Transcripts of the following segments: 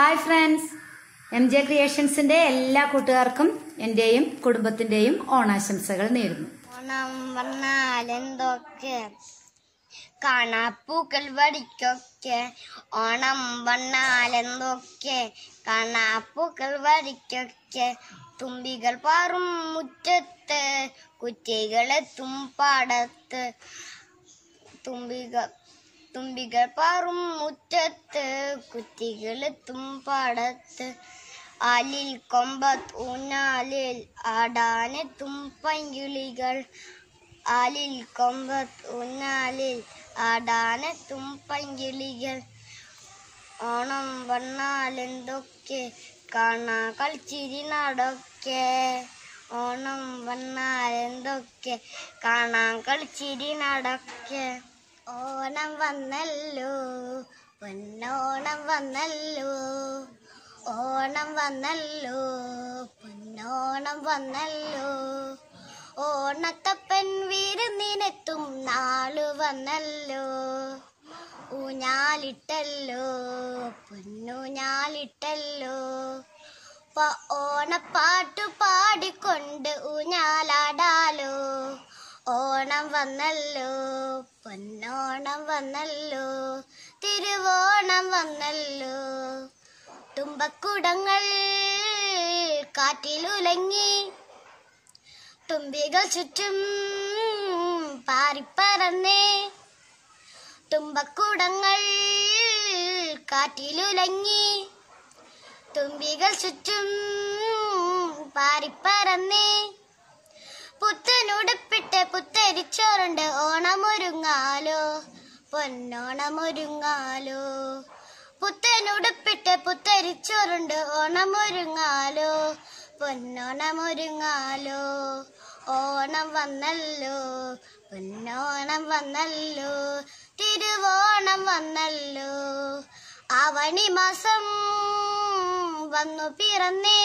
hi friends M J ക്രിയേഷൻസിന്റെ എല്ലാ കൂട്ടുകാർക്കും എന്റെയും കുടുംബത്തിന്റെയും ഓണാശംസകൾ നേരുന്നു ഓണം വന്നാൽ എന്തൊക്കെ കാണാപ്പൂക്കൾ വടിക്കൊക്കെ ഓണം വന്നാൽ എന്തൊക്കെ കാണാപ്പൂക്കൾ വടിക്കൊക്കെ തുമ്പികൾ പാറും മുറ്റത്ത് കുറ്റികളെത്തും പാടത്ത് തുമ്പികൾ തുമ്പികൾ പാറും മുറ്റത്ത് കുറ്റികളെത്തും പാടത്ത് ആലിൽ കൊമ്പത്ത് ഊഞ്ഞാലിൽ ആടാനെത്തും പൈങ്കിളികൾ ആലിൽ കൊമ്പത്ത് ഊഞ്ഞാലിൽ ആടാനെത്തും പൈങ്കിളികൾ ഓണം വന്നാൽ എന്തൊക്കെ കാണാ കളിച്ചിരി നടക്കെ ഓണം വന്നാൽ എന്തൊക്കെ കാണാൻ കളിച്ചിരി നടക്കെ ഓണം വന്നല്ലോ പൊന്നോണം വന്നല്ലോ ഓണം വന്നല്ലോ പൊന്നോണം വന്നല്ലോ ഓണത്തപ്പൻ വിരുന്നിനെത്തും നാളു വന്നല്ലോ ഊഞ്ഞാലിട്ടല്ലോ പൊന്നൂഞ്ഞാലിട്ടല്ലോ പ- ഓണപ്പാട്ടു പാടിക്കൊണ്ട് ഊഞ്ഞാലാടാലോ ഓണം വന്നല്ലോ പൊന്നോണം വന്നല്ലോ തിരുവോണം വന്നല്ലോ തുമ്പക്കുടങ്ങൾ കാറ്റിലുലങ്ങി തുമ്പികൾ ചുറ്റും പാറിപ്പറന്നേ തുമ്പക്കുടങ്ങൾ കാറ്റിലുലങ്ങി തുമ്പികൾ ചുറ്റും പാറിപ്പറന്നേ പുത്തനുടുപ്പിട്ട് പുത്തരിച്ചോറുണ്ട് ഓണമൊരുങ്ങാലോ പൊന്നോണമൊരുങ്ങാലോ പുത്തനുടുപ്പിട്ട് പുത്തരിച്ചോറുണ്ട് ഓണമൊരുങ്ങാലോ പൊന്നോണമൊരുങ്ങാലോ ഓണം വന്നല്ലോ പൊന്നോണം വന്നല്ലോ തിരുവോണം വന്നല്ലോ ആവണി മാസം വന്നു പിറന്നേ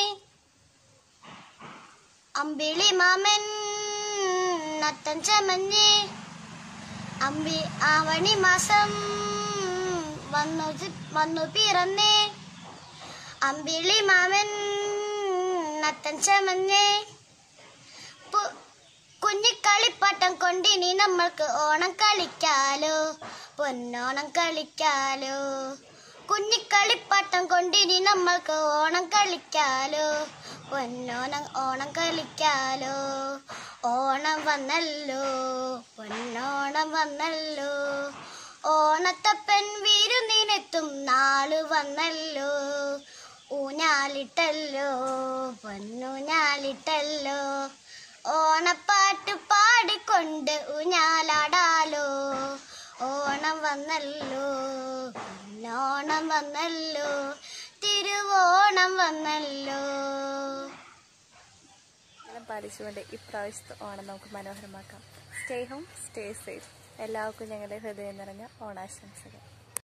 അമ്പിളി മാമൻ നത്തൻ ചമഞ്ഞേ അമ്പി ആവണി മാസം വന്നു ചി- വന്നു പിറന്നേ അമ്പിളി മാമൻ നത്തൻ ചമഞ്ഞേ പു- കുഞ്ഞിക്കളിപ്പാട്ടം കൊണ്ടിനി നമ്മൾക്ക് ഓണം കളിക്കാലോ പൊന്നോണം കളിക്കാലോ കുഞ്ഞിക്കളിപ്പാട്ടം കൊണ്ടിനി നമ്മൾക്ക് ഓണം കളിക്കാലോ പൊന്നോണം ഓണം കളിക്കാലോ ഓണം വന്നല്ലോ പൊന്നോണം വന്നല്ലോ ഓണത്തപ്പൻ വിരുന്നിനെത്തും നാള് വന്നല്ലോ ഊഞ്ഞാലിട്ടല്ലോ പൊന്നൂഞ്ഞാലിട്ടല്ലോ ഓണപ്പാട്ട് പാടിക്കൊണ്ട് ഊഞ്ഞാലാടാലോ ഓണം വന്നല്ലോ പൊന്നോണം വന്നല്ലോ തിരുവോണം വന്നല്ലോ എല്ലാം പാലിച്ചുകൊണ്ട് ഇപ്രാവശ്യത്തെ ഓണം നമുക്ക് മനോഹരമാക്കാം സ്റ്റേ ഹോം സ്റ്റേ സേഫ് എല്ലാവർക്കും ഞങ്ങളുടെ ഹൃദയം നിറഞ്ഞ ഓണാശംസകൾ